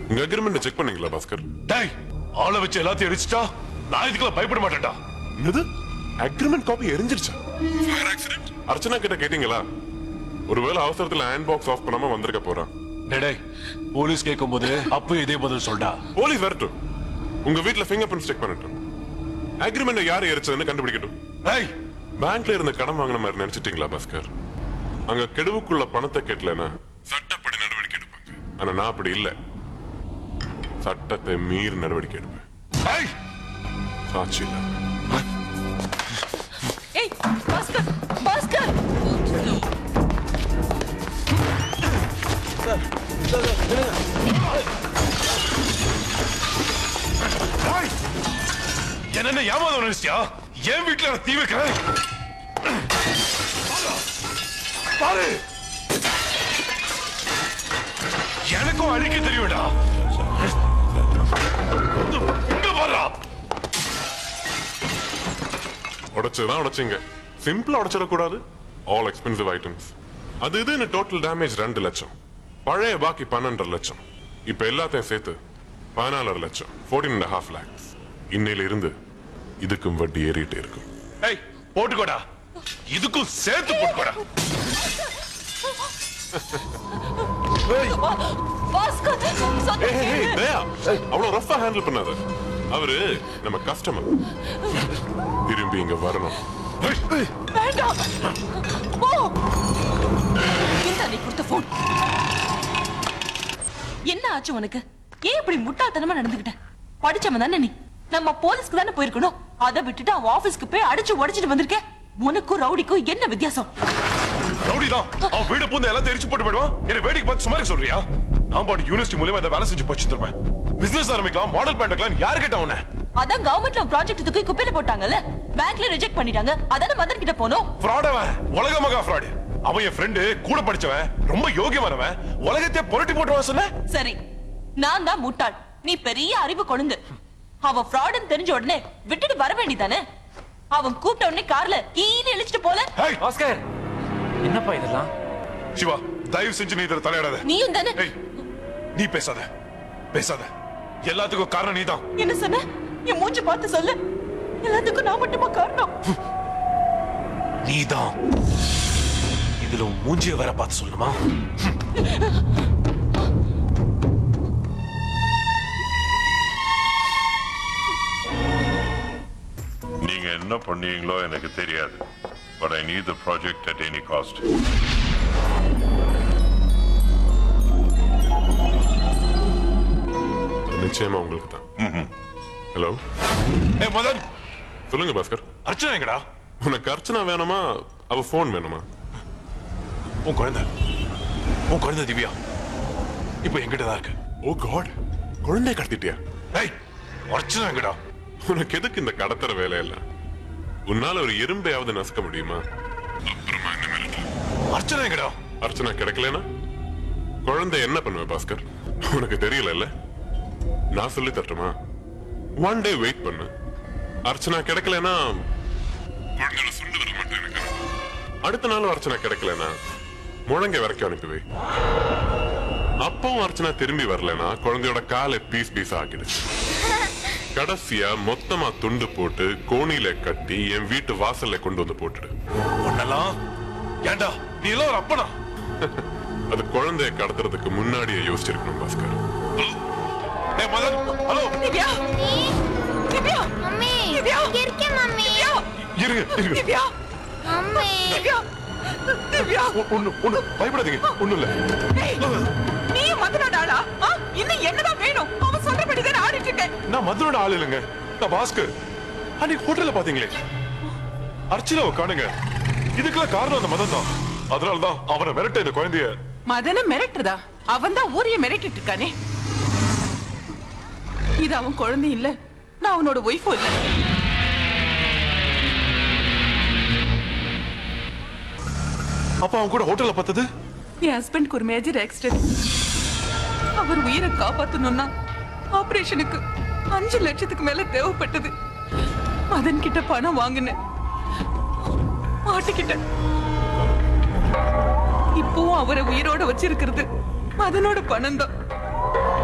உங்க agreement check பண்ணீங்களா பாஸ்கர் டேய் ஆளை வச்சு எல்லாத்தையும் எரிச்சிட்டா நான் இதுக்கெல்லாம் பயப்பட மாட்டேன்டா என்னது அக்ரிமெண்ட் காப்பி எரிஞ்சிருச்சா அர்ச்சனா கிட்ட கேட்டீங்களா ஒருவேளை அவசரத்துல ஹேண்ட் பாக்ஸ் ஆஃப் பண்ணாம வந்திருக்க போறான் டேய், டேய் போலீஸ் கேட்கும் போது அப்ப இதே பதில் சொல்டா போலீஸ் வரட்டும் உங்க வீட்ல ஃபிங்கர் பிரிண்ட்ஸ் செக் பண்ணட்டும் அக்ரிமெண்ட் யார் எரிச்சதுன்னு கண்டுபிடிக்கட்டும் டேய் பேங்க்ல இருந்த கடன் வாங்கின மாதிரி நினைச்சிட்டீங்களா பாஸ்கர் அங்க கெடுவுக்குள்ள பணத்தை கேட்டலனா சட்டப்படி நடவடிக்கை எடுப்பாங்க ஆனா நான் அப்படி இல்ல சட்டத்தை மீறி நடவடிக்கை எடுப்பேன் டேய் சாட்சி இல்ல ஏய் பாஸ்கர் பாஸ்கர் டேய் என்ன ஏமாதம் நினைச்சியா என் வீட்டுல நான் தீ வைக்கிறேன் பாரு எனக்கும் அழிக்க தெரியும்டா இங்க பாரு உடைச்சதுதான் உடைச்சிங்க சிம்பிளா உடைச்சிடக்கூடாது ஆல் எக்ஸ்பென்சிவ் ஐட்டம்ஸ் அது இது டோட்டல் டேமேஜ் ரெண்டு லட்சம் பழைய பாக்கி பன்னெண்டரை லட்சம் இப்ப எல்லாத்தையும் சேர்த்து பதினாலரை லட்சம் ஃபோர்டீன் அண்ட் ஹாஃப் லேக்ஸ் இன்னையில இருந்து இதுக்கும் வட்டி ஏறிட்டே இருக்கும் ஏய் போட்டுக்கோடா இதுக்கும் சேர்த்து போட்டுக்கோடா பாஸ்கர் சொன்ன ஏய், ஏய், ஏய், கேளு. தயா, அவ்வளவு ரஃபா ஹேண்டில் பண்ணாத அவரு நம்ம கஸ்டமர் திரும்பி இங்க வரணும் ஏய், வேண்டாம் போ இந்த நீ கொடுத்த போன் என்ன ஆச்சு உனக்கு ஏன் இப்படி முட்டாள்தனமா நடந்துகிட்ட படிச்சவன் தானே நீ நம்ம போலீஸ்க்கு தானே போயிருக்கணும் அதை விட்டுட்டு அவன் ஆபீஸ்க்கு போய் அடிச்சு உடைச்சிட்டு வந்திருக்க உனக்கும் ரவுடிக்கும் என்ன வித்தியாசம் ரவுடிதான் அவன் வீடு பூந்து எல்லாம் தெரிச்சு போட்டு போயிடுவான் என்ன வேடிக்கை பார்த்து சுமாரி சொல்றியா நான் பாட்டு யூனிவர்சிட்டி மூலியமா இந்த வேலை செஞ்சு போச்சு தருவேன் பிசினஸ் ஆரம்பிக்கலாம் மாடல் பேண்ட் யாரு கேட்டா உன்ன அதான் கவர்மெண்ட்ல ப்ராஜெக்ட் தூக்கி குப்பையில போட்டாங்கல்ல பேங்க்ல ரிஜெக்ட் பண்ணிட்டாங்க அதானே மதன் கிட்ட போனோம் ஃப்ராட் அவன் உலக மகா ஃப்ராட் அவன் என் ஃப்ரெண்டு கூட படிச்சவன் ரொம்ப யோகியமானவன் உலகத்தை புரட்டி போட்டுவான் சொன்ன சரி நான் தான் முட்டாள் நீ பெரிய அறிவு கொழுந்து அவன் ஃப்ராடுன்னு தெரிஞ்ச உடனே விட்டுட்டு வர வேண்டியதானே அவன் கூப்பிட்ட உடனே கார்ல ஈன்னு இழிச்சிட்டு போல ஹேய் பாஸ்கர் என்னப்பா இதெல்லாம் சிவா தயவு செஞ்சு நீ இதுல தலையிடாத நீயும் தானே ஏய் நீ பேசாத பேசாத எல்லாத்துக்கும் காரணம் நீதான் என்ன சொன்ன என் மூஞ்சி பார்த்து சொல்லு எல்லாத்துக்கும் நான் மட்டுமா காரணம் நீதான் இதுல உன் மூஞ்சிய வேற பார்த்து சொல்லணுமா நீங்க என்ன பண்ணீங்களோ எனக்கு தெரியாது but I need the project at any cost நிச்சயமா உங்களுக்கு தான் ஹலோ ஏ மதன் சொல்லுங்க பாஸ்கர் அர்ச்சனா எங்கடா உனக்கு அர்ச்சனா வேணுமா அவ போன் வேணுமா உன் குழந்தை உன் குழந்தை திவ்யா இப்போ எங்கிட்ட தான் இருக்கு ஓ காட் குழந்தை கடத்திட்டியா ஏய் அர்ச்சனா எங்கடா உனக்கு எதுக்கு இந்த கடத்துற வேலையெல்லாம் உன்னால ஒரு எறும்பையாவது நசுக்க முடியுமா அப்புறமா என்ன மிரட்டல்? அர்ச்சனா எங்கடா அர்ச்சனா கிடைக்கலனா குழந்தை என்ன பண்ணுவ பாஸ்கர் உனக்கு தெரியல நான் சொல்லி தரட்டுமா ஒன் டே வெயிட் பண்ணு அர்ச்சனா கிடைக்கலனா குழந்தையோட சுண்டு வர மாட்டேன் எனக்கு அடுத்த நாளும் அர்ச்சனா கிடைக்கலனா முழங்கை வரைக்கும் அனுப்பி வை அப்பவும் அர்ச்சனா திரும்பி வரலனா குழந்தையோட காலை பீஸ் பீஸ் ஆக்கிடுச்சு கடைசியா மொத்தமா துண்டு போட்டு கோணியில கட்டி என் வீட்டு வாசல்ல கொண்டு வந்து போட்டுடு உன்னெல்லாம் ஏண்டா நீ எல்லாம் ஒரு அப்பனா அது குழந்தைய கடத்துறதுக்கு முன்னாடியே யோசிச்சிருக்கணும் பாஸ்கர் ஏ மதன் ஹலோ திவ்யா திவ்யா மம்மி திவ்யா இங்க இருக்கேன் மம்மி திவ்யா இருங்க இருங்க திவ்யா மம்மி திவ்யா திவ்யா ஒ- ஒண்ணு ஒண்ணு பயப்படாதீங்க ஒண்ணும் இல்ல ஏய், நீ மதனோட ஆளா ஆ? இன்னும் என்னதான் வேணும் அவன் சொல்றபடிதான் ஆடிட்டு இருக்கேன் நான் மதுரோட ஆள் இல்லைங்க நான் பாஸ்கர் அன்னைக்கு ஹோட்டல்ல பாத்தீங்களே அர்ச்சனாவை காணுங்க இதுக்கெல்லாம் காரணம் அந்த மதன் தான் அதனாலதான் அவனை மிரட்ட இந்த குழந்தைய மதன மிரட்டுறதா அவன் தான் ஊரைய மிரட்டிட்டு இருக்கானே இது அவன் குழந்தை இல்ல நான் அவனோட ஒய்ஃபும் இல்ல அப்ப அவன் கூட ஹோட்டல்ல பார்த்தது என் ஹஸ்பண்ட்க்கு ஒரு மேஜர் ஆக்சிடென்ட் அவர் உயிரை காப்பாத்தணும்னா ஆபரேஷனுக்கு அஞ்சு லட்சத்துக்கு மேல தேவைப்பட்டது மதன் கிட்ட பணம் வாங்கினேன் மாட்டிக்கிட்டேன் இப்பவும் அவரை உயிரோட வச்சிருக்கிறது மதனோட பணம் தான்